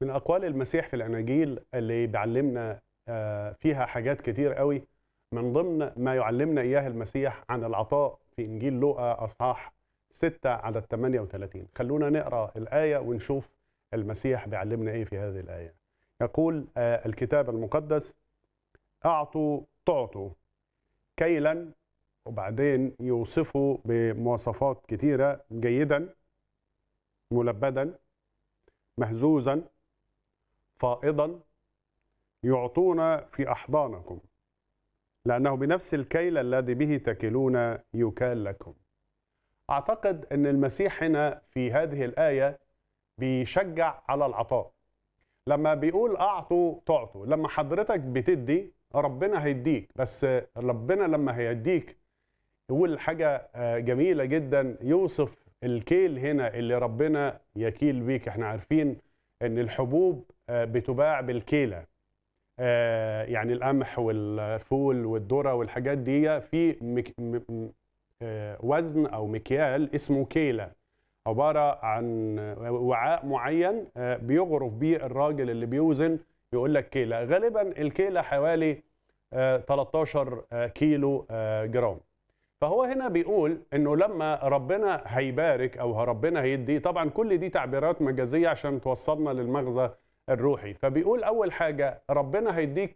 من أقوال المسيح في الأناجيل اللي بيعلمنا آه، فيها حاجات كتير قوي من ضمن ما يعلمنا إياه المسيح عن العطاء في إنجيل لوقا أصحاح 6 على ال 38 خلونا نقرأ الآية ونشوف المسيح بيعلمنا إيه في هذه الآية يقول آه، الكتاب المقدس أعطوا تعطوا كيلا وبعدين يوصفوا بمواصفات كتيرة جيدا ملبدا مهزوزا فائضا يعطون في احضانكم لانه بنفس الكيل الذي به تكلون يكال لكم اعتقد ان المسيح هنا في هذه الايه بيشجع على العطاء لما بيقول اعطوا تعطوا لما حضرتك بتدي ربنا هيديك بس ربنا لما هيديك يقول حاجه آه، جميله جدا يوصف الكيل هنا اللي ربنا يكيل بيك احنا عارفين ان الحبوب آه، بتباع بالكيله آه، يعني القمح والفول والذره والحاجات دي في مك... م... م- آه، وزن او مكيال اسمه كيله عباره عن وعاء معين آه، بيغرف بيه الراجل اللي بيوزن يقول لك كيله غالبا الكيله حوالي آه، 13 آه، كيلو آه، جرام فهو هنا بيقول انه لما ربنا هيبارك او ربنا هيدي طبعا كل دي تعبيرات مجازيه عشان توصلنا للمغزى الروحي فبيقول اول حاجه ربنا هيديك